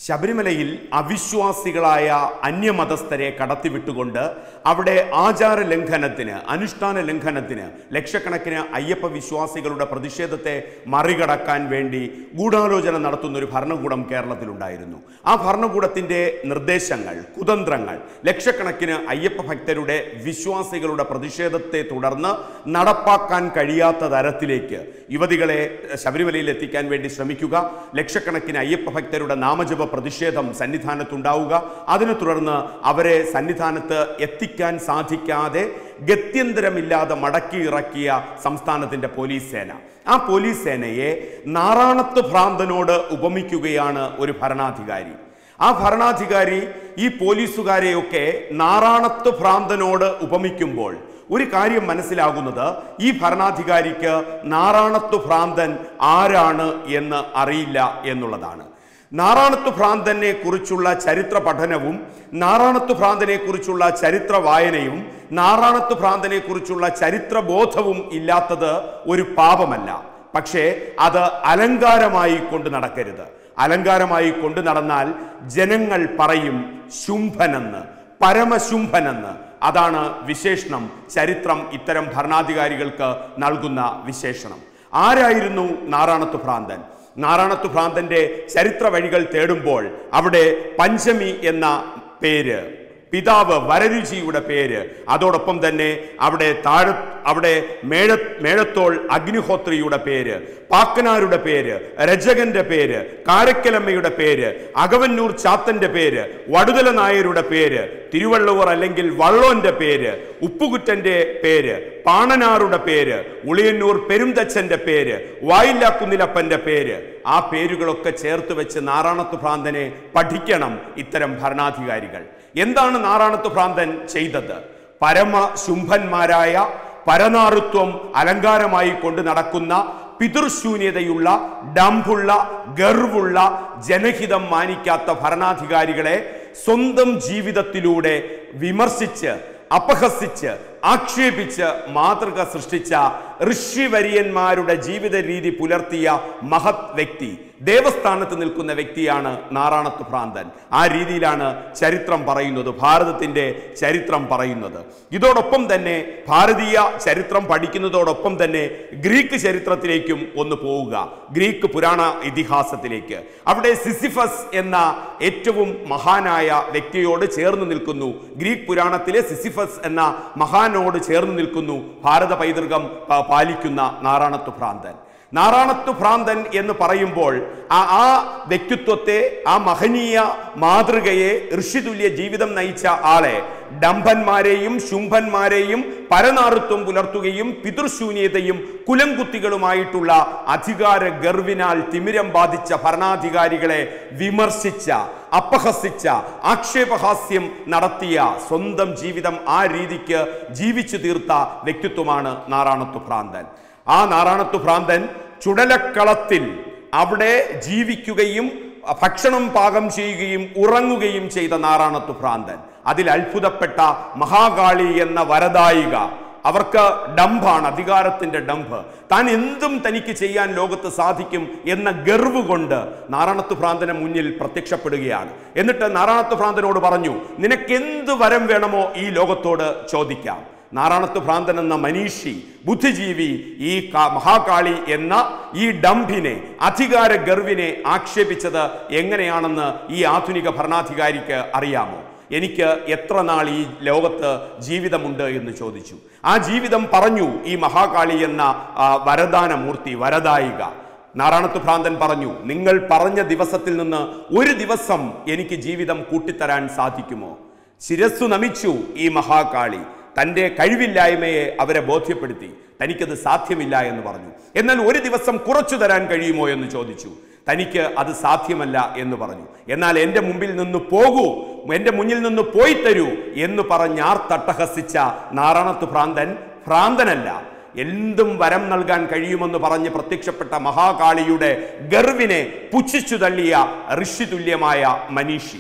ശബരിമലയിൽ അവിശ്വാസികളായ അന്യമതസ്ഥരെ കടത്തിവിട്ടുകൊണ്ട് അവിടെ ആചാര ലംഘനത്തിന് അനുഷ്ഠാന ലംഘനത്തിന് ലക്ഷക്കണക്കിന് അയ്യപ്പ വിശ്വാസികളുടെ പ്രതിഷേധത്തെ മറികടക്കാൻ വേണ്ടി ഗൂഢാലോചന നടത്തുന്ന ഒരു ഭരണകൂടം കേരളത്തിലുണ്ടായിരുന്നു ആ ഭരണകൂടത്തിന്റെ നിർദ്ദേശങ്ങൾ കുതന്ത്രങ്ങൾ ലക്ഷക്കണക്കിന് അയ്യപ്പ ഭക്തരുടെ വിശ്വാസികളുടെ പ്രതിഷേധത്തെ തുടർന്ന് നടപ്പാക്കാൻ കഴിയാത്ത തരത്തിലേക്ക് യുവതികളെ ശബരിമലയിൽ എത്തിക്കാൻ വേണ്ടി ശ്രമിക്കുക ലക്ഷക്കണക്കിന് അയ്യപ്പ ഭക്തരുടെ നാമജപ പ്രതിഷേധം സന്നിധാനത്തുണ്ടാവുക അതിനെ തുടർന്ന് അവരെ സന്നിധാനത്ത് എത്തിക്കാൻ സാധിക്കാതെ ഗത്യന്തരമില്ലാതെ മടക്കി ഇറക്കിയ സംസ്ഥാനത്തിന്റെ പോലീസ് സേന ആ പോലീസ് സേനയെ നാറാണത്ത് ഭ്രാന്തനോട് ഉപമിക്കുകയാണ് ഒരു ഭരണാധികാരി ആ ഭരണാധികാരി ഈ പോലീസുകാരെയൊക്കെ നാറാണത്ത് ഭ്രാന്തനോട് ഉപമിക്കുമ്പോൾ ഒരു കാര്യം മനസ്സിലാകുന്നത് ഈ ഭരണാധികാരിക്ക് നാറാണത്ത് ഭ്രാന്തൻ ആരാണ് എന്ന് അറിയില്ല എന്നുള്ളതാണ് നാറാണത്ത് ഭ്രാന്തനെ കുറിച്ചുള്ള ചരിത്ര പഠനവും നാറാണത്ത് ഭ്രാന്തനെ കുറിച്ചുള്ള ചരിത്ര വായനയും നാറാണത്ത് ഭ്രാന്തനെ കുറിച്ചുള്ള ചരിത്ര ബോധവും ഇല്ലാത്തത് ഒരു പാപമല്ല പക്ഷേ അത് അലങ്കാരമായി കൊണ്ട് നടക്കരുത് അലങ്കാരമായി കൊണ്ടു നടന്നാൽ ജനങ്ങൾ പറയും ശുംഭനെന്ന് പരമശുംഭനെന്ന് അതാണ് വിശേഷണം ചരിത്രം ഇത്തരം ഭരണാധികാരികൾക്ക് നൽകുന്ന വിശേഷണം ആരായിരുന്നു നാറാണത്ത് ഭ്രാന്തൻ നാറാണത്ത് ഭ്രാന്തന്റെ ചരിത്ര വഴികൾ തേടുമ്പോൾ അവിടെ പഞ്ചമി എന്ന പേര് പിതാവ് വരരുചിയുടെ പേര് അതോടൊപ്പം തന്നെ അവിടെ താഴെ അവിടെ മേഴ മേഴത്തോൾ അഗ്നിഹോത്രിയുടെ പേര് പാക്കനാരുടെ പേര് രജകന്റെ പേര് കാരക്കലമ്മയുടെ പേര് അകവന്നൂർ ചാത്തന്റെ പേര് വടുതല നായരുടെ പേര് തിരുവള്ളുവർ അല്ലെങ്കിൽ വള്ളോന്റെ പേര് ഉപ്പുകുറ്റന്റെ പേര് പാണനാറുടെ പേര് ഉളിയന്നൂർ പെരുന്തച്ഛന്റെ പേര് വായില്ലാക്കുന്നിലപ്പന്റെ പേര് ആ പേരുകളൊക്കെ ചേർത്ത് വെച്ച് നാറാണത്ത് ഭ്രാന്തനെ പഠിക്കണം ഇത്തരം ഭരണാധികാരികൾ എന്താണ് നാറാണത്ത് ഭ്രാന്തൻ ചെയ്തത് പരമ ശുംഭന്മാരായ പരനാറുത്വം അലങ്കാരമായി കൊണ്ട് നടക്കുന്ന പിതൃശൂന്യതയുള്ള ഡംഭുള്ള ഗർവുള്ള ജനഹിതം മാനിക്കാത്ത ഭരണാധികാരികളെ സ്വന്തം ജീവിതത്തിലൂടെ വിമർശിച്ച് അപഹസിച്ച് ആക്ഷേപിച്ച് മാതൃക സൃഷ്ടിച്ച ഋഷിവര്യന്മാരുടെ ജീവിത രീതി പുലർത്തിയ മഹത് വ്യക്തി ദേവസ്ഥാനത്ത് നിൽക്കുന്ന വ്യക്തിയാണ് നാറാണത്ത് ഭ്രാന്തൻ ആ രീതിയിലാണ് ചരിത്രം പറയുന്നത് ഭാരതത്തിന്റെ ചരിത്രം പറയുന്നത് ഇതോടൊപ്പം തന്നെ ഭാരതീയ ചരിത്രം പഠിക്കുന്നതോടൊപ്പം തന്നെ ഗ്രീക്ക് ചരിത്രത്തിലേക്കും ഒന്ന് പോവുക ഗ്രീക്ക് പുരാണ ഇതിഹാസത്തിലേക്ക് അവിടെ സിസിഫസ് എന്ന ഏറ്റവും മഹാനായ വ്യക്തിയോട് ചേർന്ന് നിൽക്കുന്നു ഗ്രീക്ക് പുരാണത്തിലെ സിസിഫസ് എന്ന മഹാനോട് ചേർന്ന് നിൽക്കുന്നു ഭാരത പൈതൃകം ആ, പാലിക്കുന്ന നാറാണത്ത് ഭ്രാന്തൻ നാറാണത്ത് ഭ്രാന്തൻ എന്ന് പറയുമ്പോൾ ആ ആ വ്യക്തിത്വത്തെ ആ മഹനീയ മാതൃകയെ ഋഷിതുല്യ ജീവിതം നയിച്ച ആളെ ഡംഭന്മാരെയും ശുംഭന്മാരെയും പരനാറുത്വം പുലർത്തുകയും പിതൃശൂന്യതയും കുലംകുത്തികളുമായിട്ടുള്ള അധികാര ഗർവിനാൽ തിമിരം ബാധിച്ച ഭരണാധികാരികളെ വിമർശിച്ച അപഹസിച്ച ആക്ഷേപഹാസ്യം നടത്തിയ സ്വന്തം ജീവിതം ആ രീതിക്ക് ജീവിച്ചു തീർത്ത വ്യക്തിത്വമാണ് നാറാണത്ത് ഭ്രാന്തൻ ആ നാറാണത്ത് ഭ്രാന്തൻ ചുടലക്കളത്തിൽ അവിടെ ജീവിക്കുകയും ഭക്ഷണം പാകം ചെയ്യുകയും ഉറങ്ങുകയും ചെയ്ത നാറാണത്ത് ഭ്രാന്തൻ അതിൽ അത്ഭുതപ്പെട്ട മഹാകാളി എന്ന വരദായിക അവർക്ക് ഡംഭാണ് അധികാരത്തിന്റെ ഡംഭ് താൻ എന്തും തനിക്ക് ചെയ്യാൻ ലോകത്ത് സാധിക്കും എന്ന ഗർവ് കൊണ്ട് നാറാണത്ത് ഭ്രാന്തന് മുന്നിൽ പ്രത്യക്ഷപ്പെടുകയാണ് എന്നിട്ട് നാറാണത്ത് ഭ്രാന്തനോട് പറഞ്ഞു നിനക്ക് എന്ത് വരം വേണമോ ഈ ലോകത്തോട് ചോദിക്കാം നാറാണത്ത് ഭ്രാന്തൻ എന്ന മനീഷി ബുദ്ധിജീവി ഈ കാ- മഹാകാളി എന്ന ഈ ഡംഭിനെ അധികാര ഗർവിനെ ആക്ഷേപിച്ചത് എങ്ങനെയാണെന്ന് ഈ ആധുനിക ഭരണാധികാരിക്ക് അറിയാമോ എനിക്ക് എത്ര നാൾ ഈ ലോകത്ത് ജീവിതമുണ്ട് എന്ന് ചോദിച്ചു ആ ജീവിതം പറഞ്ഞു ഈ മഹാകാളി എന്ന ആ, വരദാനമൂർത്തി വരദായിക നാറാണത്ത് ഭ്രാന്തൻ പറഞ്ഞു നിങ്ങൾ പറഞ്ഞ ദിവസത്തിൽ നിന്ന് ഒരു ദിവസം എനിക്ക് ജീവിതം കൂട്ടിത്തരാൻ സാധിക്കുമോ ശിരസ്സു നമിച്ചു ഈ മഹാകാളി തൻ്റെ കഴിവില്ലായ്മയെ അവരെ ബോധ്യപ്പെടുത്തി തനിക്കത് സാധ്യമില്ല എന്ന് പറഞ്ഞു എന്നാൽ ഒരു ദിവസം കുറച്ചു തരാൻ കഴിയുമോ എന്ന് ചോദിച്ചു തനിക്ക് അത് സാധ്യമല്ല എന്ന് പറഞ്ഞു എന്നാൽ എൻ്റെ മുമ്പിൽ നിന്ന് പോകൂ എൻ്റെ മുന്നിൽ നിന്ന് പോയി തരൂ എന്ന് പറഞ്ഞാർ തട്ടഹസിച്ച നാറാണത്ത് ഭ്രാന്തൻ ഭ്രാന്തനല്ല എന്തും വരം നൽകാൻ കഴിയുമെന്ന് പറഞ്ഞ് പ്രത്യക്ഷപ്പെട്ട മഹാകാളിയുടെ ഗർവിനെ പുച്ഛിച്ചു തള്ളിയ ഋഷിതുല്യമായ മനീഷി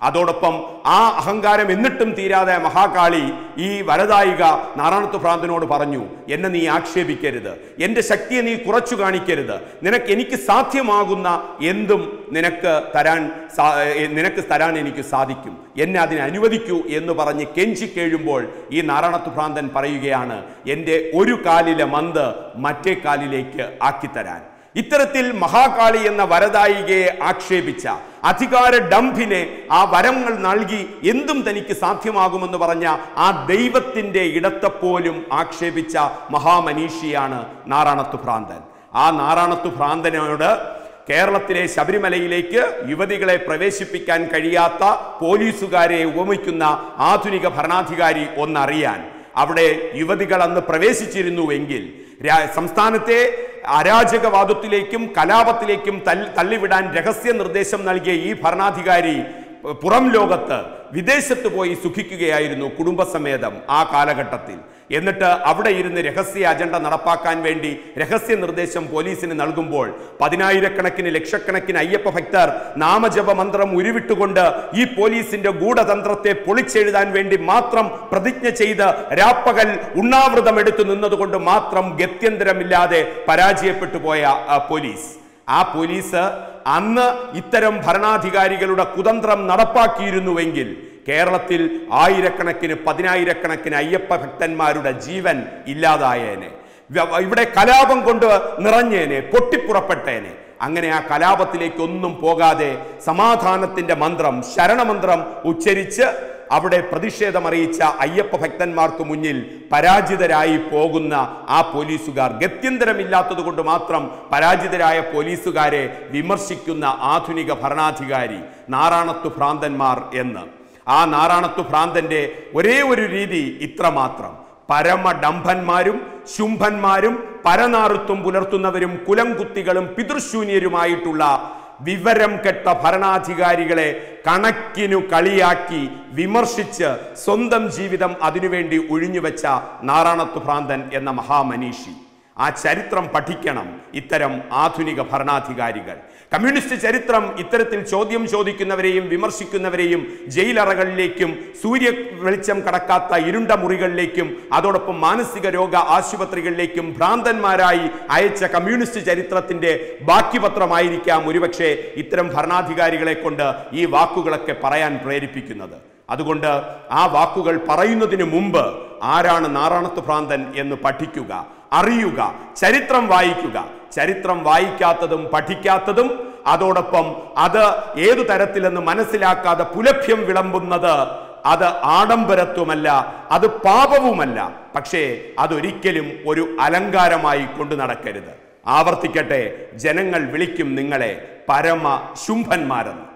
അതോടൊപ്പം ആ അഹങ്കാരം എന്നിട്ടും തീരാതെ മഹാകാളി ഈ വരദായിക നാറാണത്ത് ഭ്രാന്തനോട് പറഞ്ഞു എന്നെ നീ ആക്ഷേപിക്കരുത് എൻ്റെ ശക്തിയെ നീ കുറച്ചു കാണിക്കരുത് നിനക്ക് എനിക്ക് സാധ്യമാകുന്ന എന്തും നിനക്ക് തരാൻ സാ- ഏ, നിനക്ക് തരാൻ എനിക്ക് സാധിക്കും എന്നെ അതിനെ അനുവദിക്കൂ എന്ന് പറഞ്ഞ് കെഞ്ചി കേഴുമ്പോൾ ഈ നാറാണത്ത് ഭ്രാന്തൻ പറയുകയാണ് എൻ്റെ ഒരു കാലിലെ മന്ത് മറ്റേ കാലിലേക്ക് ആക്കിത്തരാൻ ഇത്തരത്തിൽ മഹാകാളി എന്ന വരദായികയെ ആക്ഷേപിച്ച അധികാര ഡംഭിനെ ആ വരങ്ങൾ നൽകി എന്തും തനിക്ക് സാധ്യമാകുമെന്ന് പറഞ്ഞ ആ ദൈവത്തിന്റെ ഇടത്തെപ്പോലും ആക്ഷേപിച്ച മഹാമനീഷിയാണ് നാറാണത്തു ഭ്രാന്തൻ ആ നാറാണത്തു ഭ്രാന്തനോട് കേരളത്തിലെ ശബരിമലയിലേക്ക് യുവതികളെ പ്രവേശിപ്പിക്കാൻ കഴിയാത്ത പോലീസുകാരെ ഉപമിക്കുന്ന ആധുനിക ഭരണാധികാരി ഒന്നറിയാൻ അവിടെ യുവതികൾ അന്ന് പ്രവേശിച്ചിരുന്നുവെങ്കിൽ രാ- സംസ്ഥാനത്തെ അരാജകവാദത്തിലേക്കും കലാപത്തിലേക്കും തൽ- തള്ളിവിടാൻ രഹസ്യ നിർദ്ദേശം നൽകിയ ഈ ഭരണാധികാരി പ- പുറം ലോകത്ത് വിദേശത്ത് പോയി സുഖിക്കുകയായിരുന്നു കുടുംബസമേതം ആ കാലഘട്ടത്തിൽ എന്നിട്ട് അവിടെ ഇരുന്ന് രഹസ്യ അജണ്ട നടപ്പാക്കാൻ വേണ്ടി രഹസ്യ നിർദ്ദേശം പോലീസിന് നൽകുമ്പോൾ പതിനായിരക്കണക്കിന് ലക്ഷക്കണക്കിന് അയ്യപ്പ ഭക്തർ നാമജപ മന്ത്രം ഉരുവിട്ടുകൊണ്ട് ഈ പോലീസിന്റെ ഗൂഢതന്ത്രത്തെ പൊളിച്ചെഴുതാൻ വേണ്ടി മാത്രം പ്രതിജ്ഞ ചെയ്ത് രാപ്പകൽ ഉണ്ണാവൃതം എടുത്തു നിന്നതുകൊണ്ട് മാത്രം ഗത്യന്തരമില്ലാതെ പരാജയപ്പെട്ടു പോയ ആ, പോലീസ് ആ പോലീസ് അന്ന് ഇത്തരം ഭരണാധികാരികളുടെ കുതന്ത്രം നടപ്പാക്കിയിരുന്നുവെങ്കിൽ കേരളത്തിൽ ആയിരക്കണക്കിന് പതിനായിരക്കണക്കിന് അയ്യപ്പ ഭക്തന്മാരുടെ ജീവൻ ഇല്ലാതായേനെ വ്യ- ഇവിടെ കലാപം കൊണ്ട് നിറഞ്ഞേനെ പൊട്ടിപ്പുറപ്പെട്ടേനെ അങ്ങനെ ആ കലാപത്തിലേക്ക് ഒന്നും പോകാതെ സമാധാനത്തിന്റെ മന്ത്രം ശരണമന്ത്രം ഉച്ചരിച്ച് അവിടെ പ്രതിഷേധമറിയിച്ച അയ്യപ്പ ഭക്തന്മാർക്ക് മുന്നിൽ പരാജിതരായി പോകുന്ന ആ പോലീസുകാർ ഗത്യന്തരമില്ലാത്തത് കൊണ്ട് മാത്രം പരാജിതരായ പോലീസുകാരെ വിമർശിക്കുന്ന ആധുനിക ഭരണാധികാരി നാറാണത്തു ഭ്രാന്തന്മാർ എന്ന് ആ നാറാണത്തു ഭ്രാന്തന്റെ ഒരേ ഒരു രീതി ഇത്രമാത്രം പരമഡംഭന്മാരും ശുംഭന്മാരും പരനാറുത്വം പുലർത്തുന്നവരും കുലംകുത്തികളും പിതൃശൂന്യരുമായിട്ടുള്ള വിവരം കെട്ട ഭരണാധികാരികളെ കണക്കിനു കളിയാക്കി വിമർശിച്ച് സ്വന്തം ജീവിതം അതിനുവേണ്ടി ഒഴിഞ്ഞുവെച്ച നാറാണത്തു ഭ്രാന്തൻ എന്ന മഹാമനീഷി ആ ചരിത്രം പഠിക്കണം ഇത്തരം ആധുനിക ഭരണാധികാരികൾ കമ്മ്യൂണിസ്റ്റ് ചരിത്രം ഇത്തരത്തിൽ ചോദ്യം ചോദിക്കുന്നവരെയും വിമർശിക്കുന്നവരെയും ജയിലറകളിലേക്കും സൂര്യ വെളിച്ചം കടക്കാത്ത ഇരുണ്ട മുറികളിലേക്കും അതോടൊപ്പം മാനസിക രോഗ ആശുപത്രികളിലേക്കും ഭ്രാന്തന്മാരായി അയച്ച കമ്മ്യൂണിസ്റ്റ് ചരിത്രത്തിന്റെ ബാക്കിപത്രമായിരിക്കാം ഒരുപക്ഷെ ഇത്തരം ഭരണാധികാരികളെ കൊണ്ട് ഈ വാക്കുകളൊക്കെ പറയാൻ പ്രേരിപ്പിക്കുന്നത് അതുകൊണ്ട് ആ വാക്കുകൾ പറയുന്നതിന് മുമ്പ് ആരാണ് നാറാണത്ത് ഭ്രാന്തൻ എന്ന് പഠിക്കുക അറിയുക ചരിത്രം വായിക്കുക ചരിത്രം വായിക്കാത്തതും പഠിക്കാത്തതും അതോടൊപ്പം അത് ഏതു തരത്തിലെന്ന് മനസ്സിലാക്കാതെ പുലഭ്യം വിളമ്പുന്നത് അത് ആഡംബരത്വമല്ല അത് പാപവുമല്ല പക്ഷേ അതൊരിക്കലും ഒരു അലങ്കാരമായി കൊണ്ടു നടക്കരുത് ആവർത്തിക്കട്ടെ ജനങ്ങൾ വിളിക്കും നിങ്ങളെ പരമ ശുംഭന്മാരെന്ന്